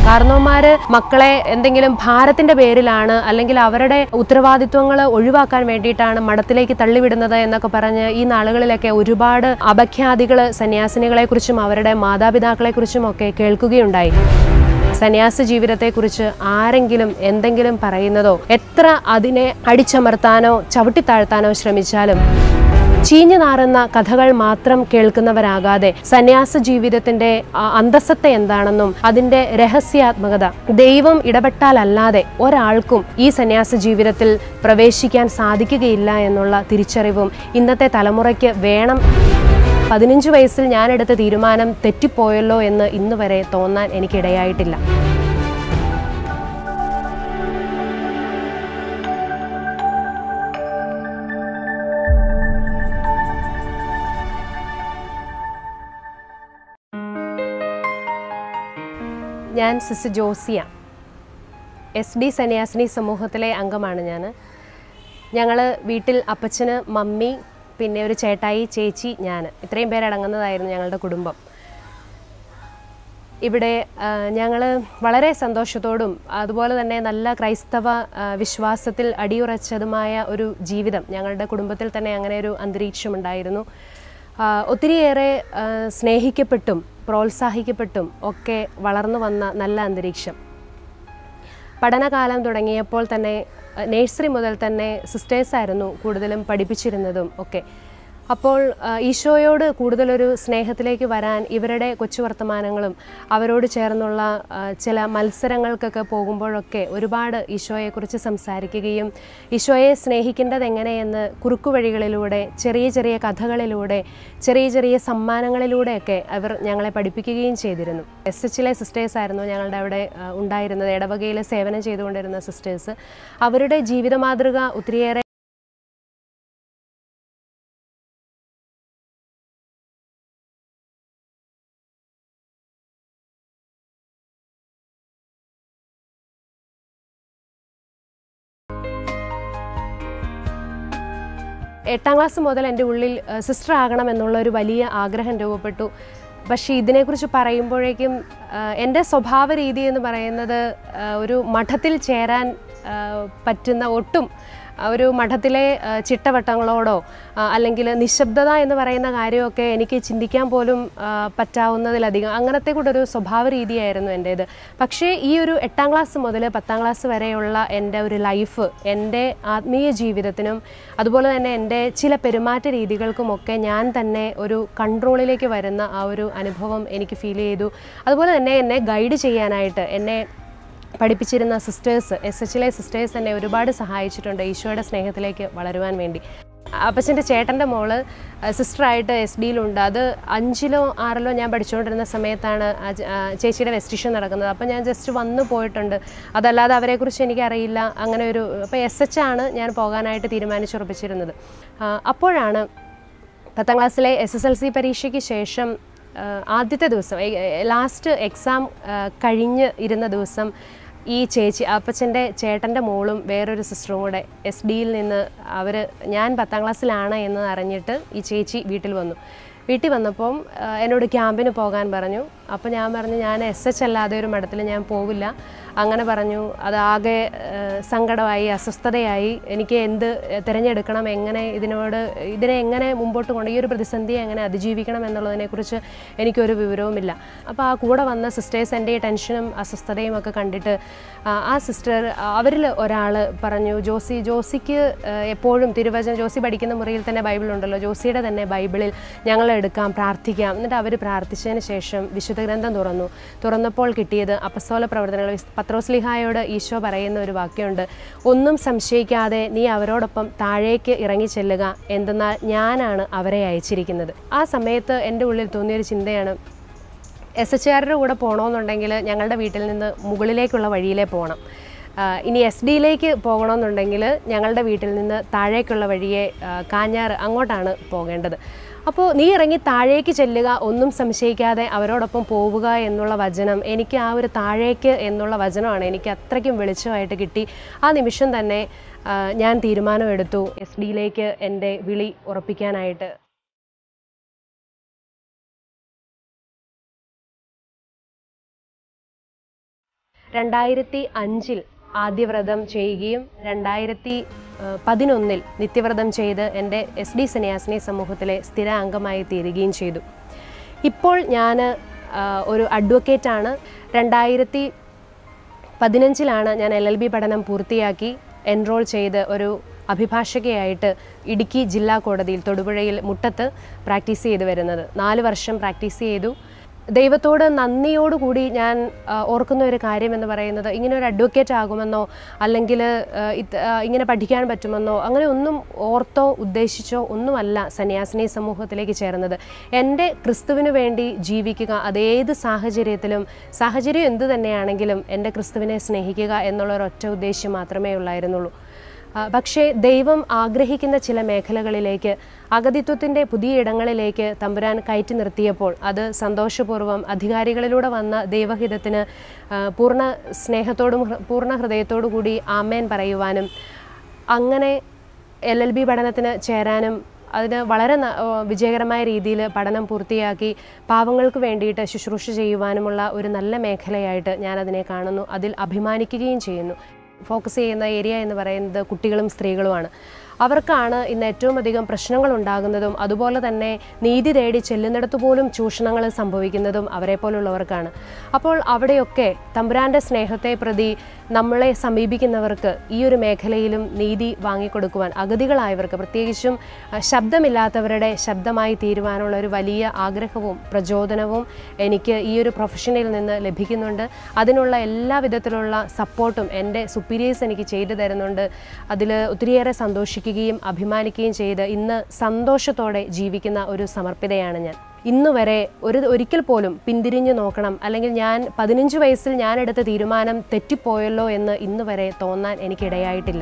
കാരണവന്മാര് മക്കളെ എന്തെങ്കിലും ഭാരത്തിന്റെ പേരിലാണ് അല്ലെങ്കിൽ അവരുടെ ഉത്തരവാദിത്വങ്ങൾ ഒഴിവാക്കാൻ വേണ്ടിയിട്ടാണ് മഠത്തിലേക്ക് തള്ളിവിടുന്നത് എന്നൊക്കെ പറഞ്ഞ് ഈ നാളുകളിലൊക്കെ ഒരുപാട് അപഖ്യാതികൾ സന്യാസിനികളെ കുറിച്ചും അവരുടെ മാതാപിതാക്കളെ കുറിച്ചും ഒക്കെ കേൾക്കുകയുണ്ടായി സന്യാസ ജീവിതത്തെക്കുറിച്ച് ആരെങ്കിലും എന്തെങ്കിലും പറയുന്നതോ എത്ര അതിനെ അടിച്ചമർത്താനോ ചവിട്ടിത്താഴ്ത്താനോ ശ്രമിച്ചാലും ചീഞ്ഞു നാറുന്ന കഥകൾ മാത്രം കേൾക്കുന്നവരാകാതെ സന്യാസ ജീവിതത്തിന്റെ ആ, അന്തസ്സത്ത എന്താണെന്നും അതിന്റെ രഹസ്യാത്മകത ദൈവം ഇടപെട്ടാലല്ലാതെ ഒരാൾക്കും ഈ സന്യാസ ജീവിതത്തിൽ പ്രവേശിക്കാൻ സാധിക്കുകയില്ല എന്നുള്ള തിരിച്ചറിവും ഇന്നത്തെ തലമുറയ്ക്ക് വേണം പതിനഞ്ച് വയസ്സിൽ ഞാനെടുത്ത തീരുമാനം തെറ്റിപ്പോയല്ലോ എന്ന് ഇന്ന് വരെ തോന്നാൻ എനിക്കിടയായിട്ടില്ല ഞാൻ സിസ് ജോസിയ എസ് ഡി സന്യാസിനി സമൂഹത്തിലെ അംഗമാണ് ഞാൻ ഞങ്ങൾ വീട്ടിൽ അപ്പച്ചന് മമ്മി പിന്നെ ഒരു ചേട്ടായി ചേച്ചി ഞാൻ ഇത്രയും പേരടങ്ങുന്നതായിരുന്നു ഞങ്ങളുടെ കുടുംബം ഇവിടെ ഞങ്ങൾ വളരെ സന്തോഷത്തോടും അതുപോലെ തന്നെ നല്ല ക്രൈസ്തവ ആ, വിശ്വാസത്തിൽ അടിയുറച്ചതുമായ ഒരു ജീവിതം ഞങ്ങളുടെ കുടുംബത്തിൽ തന്നെ അങ്ങനെ ഒരു അന്തരീക്ഷമുണ്ടായിരുന്നു ആ, ഒത്തിരിയേറെ ആ, സ്നേഹിക്കപ്പെട്ടും പ്രോത്സാഹിക്കപ്പെട്ടും ഒക്കെ വളർന്നു വന്ന നല്ല അന്തരീക്ഷം പഠനകാലം തുടങ്ങിയപ്പോൾ തന്നെ നേഴ്സറി മുതൽ തന്നെ സിസ്റ്റേഴ്സായിരുന്നു കൂടുതലും പഠിപ്പിച്ചിരുന്നതും ഒക്കെ അപ്പോൾ ആ, ഈശോയോട് കൂടുതലൊരു സ്നേഹത്തിലേക്ക് വരാൻ ഇവരുടെ കൊച്ചു വർത്തമാനങ്ങളും അവരോട് ചേർന്നുള്ള ആ, ചില മത്സരങ്ങൾക്കൊക്കെ പോകുമ്പോഴൊക്കെ ഒരുപാട് ഈശോയെക്കുറിച്ച് സംസാരിക്കുകയും ഈശോയെ സ്നേഹിക്കേണ്ടത് എങ്ങനെയെന്ന് കുറുക്കുവഴികളിലൂടെ ചെറിയ ചെറിയ കഥകളിലൂടെ ചെറിയ ചെറിയ സമ്മാനങ്ങളിലൂടെയൊക്കെ അവർ ഞങ്ങളെ പഠിപ്പിക്കുകയും ചെയ്തിരുന്നു എസ് എച്ചിലെ സിസ്റ്റേഴ്സ് ആയിരുന്നു ഞങ്ങളുടെ അവിടെ ആ, ഉണ്ടായിരുന്നത് ഇടവകയിൽ സേവനം ചെയ്തുകൊണ്ടിരുന്ന സിസ്റ്റേഴ്സ് അവരുടെ ജീവിത മാതൃക ഒത്തിരിയേറെ എട്ടാം ക്ലാസ് മുതൽ എൻ്റെ ഉള്ളിൽ സിസ്റ്റർ ആകണം എന്നുള്ള ഒരു വലിയ ആഗ്രഹം രൂപപ്പെട്ടു പക്ഷേ ഇതിനെക്കുറിച്ച് പറയുമ്പോഴേക്കും ആ, എൻ്റെ സ്വഭാവ രീതി എന്ന് പറയുന്നത് ആ, ഒരു മഠത്തിൽ ചേരാൻ ആ, പറ്റുന്ന ഒട്ടും ആ, ഒരു മഠത്തിലെ ആ, ചിട്ടവട്ടങ്ങളോടോ ആ, അല്ലെങ്കിൽ നിശബ്ദത എന്ന് പറയുന്ന കാര്യമൊക്കെ എനിക്ക് ചിന്തിക്കാൻ പോലും ആ, പറ്റാവുന്നതിലധികം അങ്ങനത്തെ കൂടെ ഒരു സ്വഭാവ രീതിയായിരുന്നു എൻ്റേത് പക്ഷേ ഈ ഒരു എട്ടാം ക്ലാസ് മുതൽ പത്താം ക്ലാസ് വരെയുള്ള എൻ്റെ ഒരു ലൈഫ് എൻ്റെ ആത്മീയ ജീവിതത്തിനും അതുപോലെ തന്നെ എൻ്റെ ചില പെരുമാറ്റ രീതികൾക്കുമൊക്കെ ഞാൻ തന്നെ ഒരു കൺട്രോളിലേക്ക് വരുന്ന ആ ഒരു അനുഭവം എനിക്ക് ഫീൽ ചെയ്തു അതുപോലെ തന്നെ എന്നെ ഗൈഡ് ചെയ്യാനായിട്ട് എന്നെ പഠിപ്പിച്ചിരുന്ന സിസ്റ്റേഴ്സ് എസ് എച്ചിലെ സിസ്റ്റേഴ്സ് എന്നെ ഒരുപാട് സഹായിച്ചിട്ടുണ്ട് ഈശോയുടെ സ്നേഹത്തിലേക്ക് വളരുവാൻ വേണ്ടി അപ്പച്ചൻ്റെ ചേട്ടൻ്റെ മോള് സിസ്റ്ററായിട്ട് എസ് ഡിയിലുണ്ട് അത് അഞ്ചിലോ ആറിലോ ഞാൻ പഠിച്ചുകൊണ്ടിരുന്ന സമയത്താണ് ആ ചേ- ആ ചേച്ചിയുടെ വെസ്റ്റിഷൻ നടക്കുന്നത് അപ്പോൾ ഞാൻ ജസ്റ്റ് വന്നു പോയിട്ടുണ്ട് അതല്ലാതെ അവരെക്കുറിച്ച് എനിക്കറിയില്ല അങ്ങനെ ഒരു അപ്പോൾ എസ് എച്ച് ആണ് ഞാൻ പോകാനായിട്ട് തീരുമാനിച്ചുറപ്പിച്ചിരുന്നത് ആ, അപ്പോഴാണ് പത്താം ക്ലാസ്സിലെ എസ് എസ് എൽ സി പരീക്ഷയ്ക്ക് ശേഷം ആ, ആദ്യത്തെ ദിവസം ലാസ്റ്റ് എക്സാം കഴിഞ്ഞ് ഇരുന്ന ദിവസം ഈ ചേച്ചി അപ്പച്ചൻ്റെ ചേട്ടൻ്റെ മോളും വേറൊരു സിസ്റ്ററും കൂടെ എസ് ഡിയിൽ നിന്ന് അവർ ഞാൻ പത്താം ക്ലാസ്സിലാണ് എന്ന് അറിഞ്ഞിട്ട് ഈ ചേച്ചി വീട്ടിൽ വന്നു വീട്ടിൽ വന്നപ്പം ആ, എന്നോട് ക്യാമ്പിന് പോകാൻ പറഞ്ഞു അപ്പോൾ ഞാൻ പറഞ്ഞു ഞാൻ എസ് എച്ച് അല്ലാതെ ഒരു മഠത്തിൽ ഞാൻ പോവില്ല അങ്ങനെ പറഞ്ഞു അതാകെ ആ, സങ്കടമായി അസ്വസ്ഥതയായി എനിക്ക് എന്ത് തിരഞ്ഞെടുക്കണം എങ്ങനെ ഇതിനോട് ഇതിനെ എങ്ങനെ മുമ്പോട്ട് കൊണ്ട് ഈ ഒരു പ്രതിസന്ധിയെ എങ്ങനെ അതിജീവിക്കണം എന്നുള്ളതിനെക്കുറിച്ച് എനിക്കൊരു വിവരവുമില്ല അപ്പോൾ ആ കൂടെ വന്ന സിസ്റ്റേഴ്സ് എൻ്റെ ഈ ടെൻഷനും അസ്വസ്ഥതയും ഒക്കെ കണ്ടിട്ട് ആ, ആ സിസ്റ്റർ അവരിൽ ഒരാൾ പറഞ്ഞു ജോസി ജോസിക്ക് ആ, എപ്പോഴും തിരുവചനം ജോസി പഠിക്കുന്ന മുറിയിൽ തന്നെ ബൈബിൾ ഉണ്ടല്ലോ ജോസിയുടെ തന്നെ ബൈബിളിൽ ഞങ്ങൾ എടുക്കാം പ്രാർത്ഥിക്കാം എന്നിട്ട് അവർ പ്രാർത്ഥിച്ചതിന് ശേഷം വിശുദ്ധ ഗ്രന്ഥം തുറന്നു തുറന്നപ്പോൾ കിട്ടിയത് അപ്പസ്തോല പ്രവർത്തനങ്ങൾ വിസ്- പത്രോസ്ലിഹായോട് ഈശോ പറയുന്ന ഒരു വാക്യമുണ്ട് ഒന്നും സംശയിക്കാതെ നീ അവരോടൊപ്പം താഴേക്ക് ഇറങ്ങി ചെല്ലുക എന്തെന്നാൽ ഞാനാണ് അവരെ അയച്ചിരിക്കുന്നത് ആ സമയത്ത് എൻ്റെ ഉള്ളിൽ തോന്നിയൊരു ചിന്തയാണ് എസ് എച്ച് ആറുടെ കൂടെ പോകണമെന്നുണ്ടെങ്കിൽ ഞങ്ങളുടെ വീട്ടിൽ നിന്ന് മുകളിലേക്കുള്ള വഴിയിലേ പോകണം ആ, ഇനി എസ് ഡിയിലേക്ക് പോകണമെന്നുണ്ടെങ്കിൽ ഞങ്ങളുടെ വീട്ടിൽ നിന്ന് താഴേക്കുള്ള വഴിയെ ആ, കാഞ്ഞാറ് അങ്ങോട്ടാണ് പോകേണ്ടത് അപ്പോൾ നീ ഇറങ്ങി താഴേക്ക് ചെല്ലുക ഒന്നും സംശയിക്കാതെ അവരോടൊപ്പം പോവുക എന്നുള്ള വചനം എനിക്ക് ആ ഒരു താഴേക്ക് എന്നുള്ള വചനമാണ് എനിക്ക് അത്രയ്ക്കും വെളിച്ചമായിട്ട് കിട്ടി ആ നിമിഷം തന്നെ ആ, ഞാൻ തീരുമാനമെടുത്തു എസ് ഡിയിലേക്ക് എൻ്റെ വിളി ഉറപ്പിക്കാനായിട്ട് രണ്ടായിരത്തി അഞ്ചിൽ ആദ്യവ്രതം ചെയ്യുകയും രണ്ടായിരത്തി പതിനൊന്നിൽ നിത്യവ്രതം ചെയ്ത് എൻ്റെ എസ് ഡി സന്യാസിനി സമൂഹത്തിലെ സ്ഥിര അംഗമായി തീരുകയും ചെയ്തു ഇപ്പോൾ ഞാൻ ഒരു അഡ്വക്കേറ്റാണ് രണ്ടായിരത്തി പതിനഞ്ചിലാണ് ഞാൻ എൽ എൽ ബി പഠനം പൂർത്തിയാക്കി എൻറോൾ ചെയ്ത് ഒരു അഭിഭാഷകയായിട്ട് ഇടുക്കി ജില്ലാ കോടതിയിൽ തൊടുപുഴയിൽ മുട്ടത്ത് പ്രാക്ടീസ് ചെയ്ത് വരുന്നത് നാല് വർഷം പ്രാക്ടീസ് ചെയ്തു ദൈവത്തോട് നന്ദിയോടുകൂടി ഞാൻ ആ, ഓർക്കുന്ന ഒരു കാര്യം എന്ന് പറയുന്നത് ഇങ്ങനെ ഒരു അഡ്വക്കേറ്റ് ആകുമെന്നോ അല്ലെങ്കിൽ ആ, ഇത് ആ, ഇങ്ങനെ പഠിക്കാൻ പറ്റുമെന്നോ അങ്ങനെ ഒന്നും ഓർത്തോ ഉദ്ദേശിച്ചോ ഒന്നുമല്ല സന്യാസിനി സമൂഹത്തിലേക്ക് ചേർന്നത് എൻ്റെ ക്രിസ്തുവിന് വേണ്ടി ജീവിക്കുക അതേത് സാഹചര്യത്തിലും സാഹചര്യം എന്തു തന്നെയാണെങ്കിലും എൻ്റെ ക്രിസ്തുവിനെ സ്നേഹിക്കുക എന്നുള്ള ഒരൊറ്റ ഉദ്ദേശ്യം മാത്രമേ ഉള്ളായിരുന്നുള്ളൂ ആ, പക്ഷേ ദൈവം ആഗ്രഹിക്കുന്ന ചില മേഖലകളിലേക്ക് അഗതിത്വത്തിൻ്റെ പുതിയ ഇടങ്ങളിലേക്ക് തമ്പുരാൻ കയറ്റി നിർത്തിയപ്പോൾ അത് സന്തോഷപൂർവ്വം അധികാരികളിലൂടെ വന്ന ദൈവഹിതത്തിന് ആ, പൂർണ്ണ സ്നേഹത്തോടും ഹൃ- പൂർണ്ണ ഹൃദയത്തോടു കൂടി ആമേൻ പറയുവാനും അങ്ങനെ എൽ എൽ ബി പഠനത്തിന് ചേരാനും അതിന് വളരെ ന- ഓ, വിജയകരമായ രീതിയിൽ പഠനം പൂർത്തിയാക്കി പാവങ്ങൾക്ക് വേണ്ടിയിട്ട് ശുശ്രൂഷ ചെയ്യുവാനുമുള്ള ഒരു നല്ല മേഖലയായിട്ട് ഞാനതിനെ കാണുന്നു അതിൽ അഭിമാനിക്കുകയും ചെയ്യുന്നു ഫോക്കസ് ചെയ്യുന്ന ഏരിയ എന്ന് പറയുന്നത് കുട്ടികളും സ്ത്രീകളുമാണ് അവർക്കാണ് ഇന്ന് ഏറ്റവും അധികം പ്രശ്നങ്ങൾ ഉണ്ടാകുന്നതും അതുപോലെ തന്നെ നീതി തേടി ചെല്ലുന്നിടത്ത് പോലും ചൂഷണങ്ങൾ സംഭവിക്കുന്നതും അവരെ പോലുള്ളവർക്കാണ് അപ്പോൾ അവിടെയൊക്കെ തമ്പുരാൻ്റെ സ്നേഹത്തെ പ്രതി നമ്മളെ സമീപിക്കുന്നവർക്ക് ഈ ഒരു മേഖലയിലും നീതി വാങ്ങിക്കൊടുക്കുവാൻ അഗതികളായവർക്ക് പ്രത്യേകിച്ചും അഹ്, ശബ്ദമില്ലാത്തവരുടെ ശബ്ദമായി തീരുവാനുള്ള ഒരു വലിയ ആഗ്രഹവും പ്രചോദനവും എനിക്ക് ഈ ഒരു പ്രൊഫഷനിൽ നിന്ന് ലഭിക്കുന്നുണ്ട് അതിനുള്ള എല്ലാ വിധത്തിലുള്ള സപ്പോർട്ടും എൻ്റെ സുപ്പീരിയേഴ്സ് എനിക്ക് ചെയ്തു തരുന്നുണ്ട് അതിൽ ഒത്തിരിയേറെ സന്തോഷിക്കുകയും അഭിമാനിക്കുകയും ചെയ്ത് ഇന്ന് സന്തോഷത്തോടെ ജീവിക്കുന്ന ഒരു സമർപ്പിതയാണ് ഞാൻ ഇന്ന് വരെ ഒരു ഒരിക്കൽ പോലും പിന്തിരിഞ്ഞു നോക്കണം അല്ലെങ്കിൽ ഞാൻ പതിനഞ്ച് വയസ്സിൽ ഞാൻ എടുത്ത തീരുമാനം തെറ്റിപ്പോയല്ലോ എന്ന് ഇന്ന് വരെ തോന്നാൻ എനിക്കിടയായിട്ടില്ല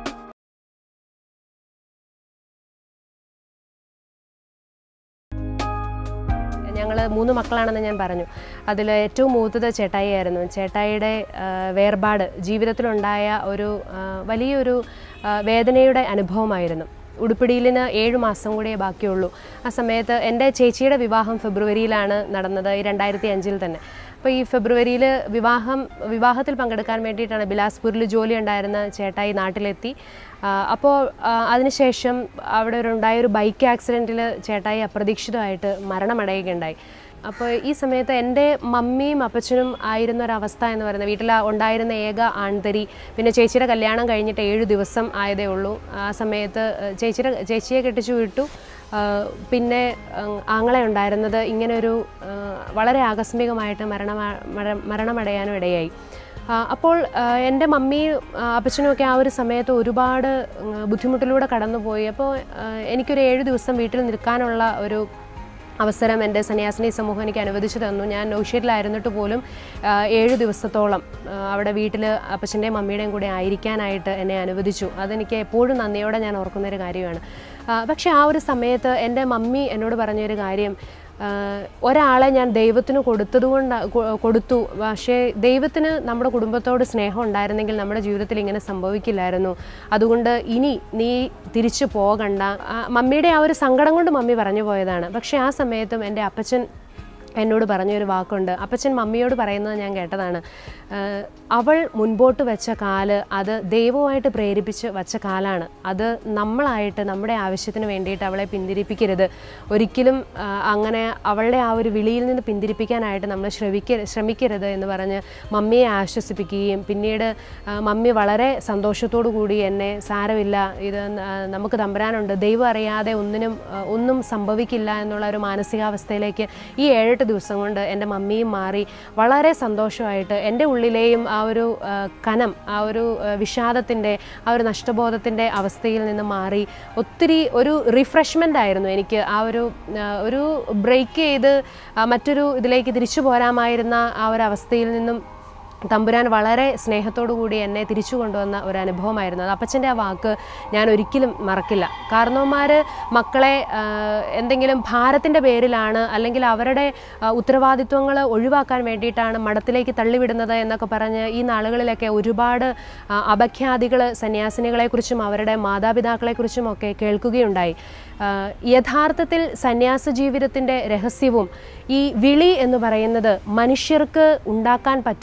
ഞങ്ങൾ മൂന്ന് മക്കളാണെന്ന് ഞാൻ പറഞ്ഞു അതിൽ ഏറ്റവും മൂത്തത് ചേട്ടായിയായിരുന്നു ചേട്ടായിയുടെ ആ, വേർപാട് ജീവിതത്തിലുണ്ടായ ഒരു ആ, വലിയൊരു ആ, വേദനയുടെ അനുഭവമായിരുന്നു ഉടുപ്പിടിയിലിന് ഏഴ് മാസം കൂടിയേ ബാക്കിയുള്ളൂ ആ സമയത്ത് എൻ്റെ ചേച്ചിയുടെ വിവാഹം ഫെബ്രുവരിയിലാണ് നടന്നത് ഈ രണ്ടായിരത്തി അഞ്ചിൽ തന്നെ അപ്പോൾ ഈ ഫെബ്രുവരിയിൽ വിവാഹം വിവാഹത്തിൽ പങ്കെടുക്കാൻ വേണ്ടിയിട്ടാണ് ബിലാസ്പൂരിൽ ജോലി ഉണ്ടായിരുന്ന ചേട്ടായി നാട്ടിലെത്തി ആ, അപ്പോൾ ആ, അതിനുശേഷം അവിടെ ഒരു ഉണ്ടായ ഒരു ബൈക്ക് ആക്സിഡൻറ്റിൽ ചേട്ടായി അപ്രതീക്ഷിതമായിട്ട് മരണമടയുകയുണ്ടായി അപ്പോൾ ഈ സമയത്ത് എൻ്റെ മമ്മിയും അപ്പച്ചനും ആയിരുന്ന ഒരവസ്ഥ എന്ന് പറയുന്നത് വീട്ടിൽ ഉണ്ടായിരുന്ന ഏക ആൺതരി പിന്നെ ചേച്ചിയുടെ കല്യാണം കഴിഞ്ഞിട്ട് ഏഴ് ദിവസം ആയതേ ഉള്ളൂ ആ സമയത്ത് ചേച്ചിയുടെ ചേച്ചിയെ കെട്ടിച്ചു വിട്ടു ആ, പിന്നെ ഉം, ആങ്ങളെ ഉണ്ടായിരുന്നത് ഇങ്ങനൊരു ആ, വളരെ ആകസ്മികമായിട്ട് മരണമ മര- മരണമടയാനും ഇടയായി ആ, അപ്പോൾ ആ, എൻ്റെ മമ്മിയും ആ, അപ്പച്ചനും ഒക്കെ ആ ഒരു സമയത്ത് ഒരുപാട് ഉം, ബുദ്ധിമുട്ടിലൂടെ കടന്നുപോയി അപ്പോൾ ആ, എനിക്കൊരു ഏഴ് ദിവസം വീട്ടിൽ നിൽക്കാനുള്ള ഒരു അവസരം എൻ്റെ സന്യാസിനി സമൂഹം എനിക്ക് അനുവദിച്ചു തന്നു ഞാൻ നൗഷീരിലായിരുന്നിട്ട് പോലും ആ, ഏഴ് ദിവസത്തോളം ആ, അവിടെ വീട്ടിൽ അപ്പച്ചൻ്റെയും മമ്മിയുടെയും കൂടെ ആയിരിക്കാനായിട്ട് എന്നെ അനുവദിച്ചു അതെനിക്ക് എപ്പോഴും നന്ദിയോടെ ഞാൻ ഓർക്കുന്നൊരു കാര്യമാണ് ആ, പക്ഷേ ആ ഒരു സമയത്ത് എൻ്റെ മമ്മി എന്നോട് പറഞ്ഞൊരു കാര്യം ആ, ഒരാളെ ഞാൻ ദൈവത്തിന് കൊടുത്തതുകൊണ്ട് കൊ- കൊടുത്തു പക്ഷേ ദൈവത്തിന് നമ്മുടെ കുടുംബത്തോട് സ്നേഹം ഉണ്ടായിരുന്നെങ്കിൽ നമ്മുടെ ജീവിതത്തിൽ ഇങ്ങനെ സംഭവിക്കില്ലായിരുന്നു അതുകൊണ്ട് ഇനി നീ തിരിച്ചു പോകണ്ട ആ, മമ്മിയുടെ ആ ഒരു സങ്കടം കൊണ്ട് മമ്മി പറഞ്ഞു പോയതാണ് പക്ഷേ ആ സമയത്തും എൻ്റെ അപ്പച്ചൻ എന്നോട് പറഞ്ഞൊരു വാക്കുണ്ട് അപ്പച്ചൻ മമ്മിയോട് പറയുന്നത് ഞാൻ കേട്ടതാണ് ആഹ് അവൾ മുൻപോട്ട് വെച്ച കാല് അത് ദൈവമായിട്ട് പ്രേരിപ്പിച്ച് വച്ച കാലാണ് അത് നമ്മളായിട്ട് നമ്മുടെ ആവശ്യത്തിന് വേണ്ടിയിട്ട് അവളെ പിന്തിരിപ്പിക്കരുത് ഒരിക്കലും ആഹ് അങ്ങനെ അവളുടെ ആ ഒരു വിളിയിൽ നിന്ന് പിന്തിരിപ്പിക്കാനായിട്ട് നമ്മൾ ശ്രമിക്ക ശ്രമിക്കരുത് എന്ന് പറഞ്ഞ് മമ്മിയെ ആശ്വസിപ്പിക്കുകയും പിന്നീട് ആഹ് മമ്മി വളരെ സന്തോഷത്തോടു കൂടി എന്നെ സാരമില്ല ഇത് ന- നമുക്ക് തമ്പരാനുണ്ട് ദൈവം അറിയാതെ ഒന്നിനും ആഹ് ഒന്നും സംഭവിക്കില്ല എന്നുള്ള ഒരു മാനസികാവസ്ഥയിലേക്ക് ഈ ഏഴെട്ട് ദിവസം കൊണ്ട് എൻ്റെ മമ്മിയും മാറി വളരെ സന്തോഷമായിട്ട് എൻ്റെ ഉള്ളിലെയും ആ ഒരു ആ, കനം ആ ഒരു വിഷാദത്തിൻ്റെ ആ ഒരു നഷ്ടബോധത്തിൻ്റെ അവസ്ഥയിൽ നിന്ന് മാറി ഒത്തിരി ഒരു റിഫ്രഷ്മെൻ്റ് ആയിരുന്നു എനിക്ക് ആ ഒരു ആ, ഒരു ബ്രേക്ക് ചെയ്ത് ആ, മറ്റൊരു ഇതിലേക്ക് തിരിച്ചു പോരാമായിരുന്ന ആ ഒരു അവസ്ഥയിൽ നിന്നും തമ്പുരാൻ വളരെ സ്നേഹത്തോടു കൂടി എന്നെ തിരിച്ചു കൊണ്ടുവന്ന ഒരു അനുഭവമായിരുന്നു അത് അപ്പച്ചൻ്റെ ആ വാക്ക് ഞാൻ ഒരിക്കലും മറക്കില്ല കാരണവന്മാർ മക്കളെ ആ, എന്തെങ്കിലും ഭാരത്തിൻ്റെ പേരിലാണ് അല്ലെങ്കിൽ അവരുടെ ഉത്തരവാദിത്വങ്ങൾ ഒഴിവാക്കാൻ വേണ്ടിയിട്ടാണ് മഠത്തിലേക്ക് തള്ളിവിടുന്നത് എന്നൊക്കെ പറഞ്ഞ് ഈ നാളുകളിലൊക്കെ ഒരുപാട് ആ, അപഖ്യാതികൾ സന്യാസിനികളെക്കുറിച്ചും അവരുടെ മാതാപിതാക്കളെക്കുറിച്ചും ഒക്കെ കേൾക്കുകയുണ്ടായി ആ, യഥാർത്ഥത്തിൽ സന്യാസ ജീവിതത്തിൻ്റെ രഹസ്യവും ഈ വിളി എന്ന് പറയുന്നത് മനുഷ്യർക്ക് ഉണ്ടാക്കാൻ പറ്റുന്നതോ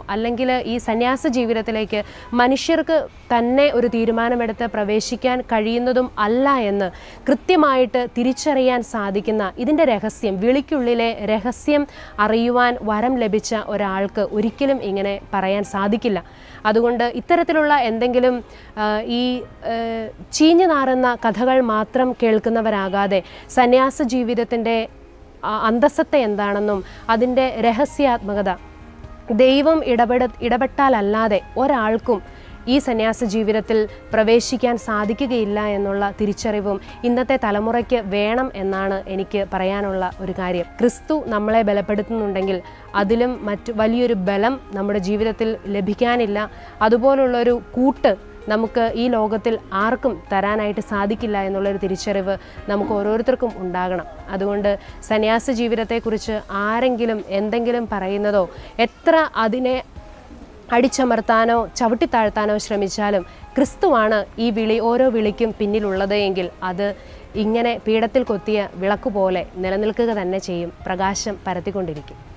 അല്ലെങ്കിൽ ഈ സന്യാസ ജീവിതത്തിലേക്ക് മനുഷ്യർക്ക് തന്നെ ഒരു തീരുമാനമെടുത്ത് പ്രവേശിക്കാൻ കഴിയുന്നതും അല്ല എന്ന് കൃത്യമായിട്ട് തിരിച്ചറിയാൻ സാധിക്കുന്ന ഇതിൻ്റെ രഹസ്യം വിളിക്കുള്ളിലെ രഹസ്യം അറിയുവാൻ വരം ലഭിച്ച ഒരാൾക്ക് ഒരിക്കലും ഇങ്ങനെ പറയാൻ സാധിക്കില്ല അതുകൊണ്ട് ഇത്തരത്തിലുള്ള എന്തെങ്കിലും ആ, ഈ ആ, ചീഞ്ഞു നാറുന്ന കഥകൾ മാത്രം കേൾക്കുന്നവരാകാതെ സന്യാസ ജീവിതത്തിൻ്റെ ആ അന്തസ്സത്തെ എന്താണെന്നും അതിൻ്റെ രഹസ്യാത്മകത ദൈവം ഇടപെട ഇടപെട്ടാലല്ലാതെ ഒരാൾക്കും ഈ സന്യാസ ജീവിതത്തിൽ പ്രവേശിക്കാൻ സാധിക്കുകയില്ല എന്നുള്ള തിരിച്ചറിവും ഇന്നത്തെ തലമുറയ്ക്ക് വേണം എന്നാണ് എനിക്ക് പറയാനുള്ള ഒരു കാര്യം ക്രിസ്തു നമ്മളെ ബലപ്പെടുത്തുന്നുണ്ടെങ്കിൽ അതിലും മറ്റു വലിയൊരു ബലം നമ്മുടെ ജീവിതത്തിൽ ലഭിക്കാനില്ല അതുപോലുള്ളൊരു കൂട്ട് നമുക്ക് ഈ ലോകത്തിൽ ആർക്കും തരാനായിട്ട് സാധിക്കില്ല എന്നുള്ളൊരു തിരിച്ചറിവ് നമുക്ക് ഓരോരുത്തർക്കും ഉണ്ടാകണം അതുകൊണ്ട് സന്യാസ ജീവിതത്തെക്കുറിച്ച് ആരെങ്കിലും എന്തെങ്കിലും പറയുന്നതോ എത്ര അതിനെ അടിച്ചമർത്താനോ ചവിട്ടിത്താഴ്ത്താനോ ശ്രമിച്ചാലും ക്രിസ്തുവാണ് ഈ വിളി ഓരോ വിളിക്കും പിന്നിലുള്ളത് എങ്കിൽ അത് ഇങ്ങനെ പീഠത്തിൽ കൊത്തിയ വിളക്ക് പോലെ നിലനിൽക്കുക തന്നെ ചെയ്യും പ്രകാശം പരത്തിക്കൊണ്ടിരിക്കും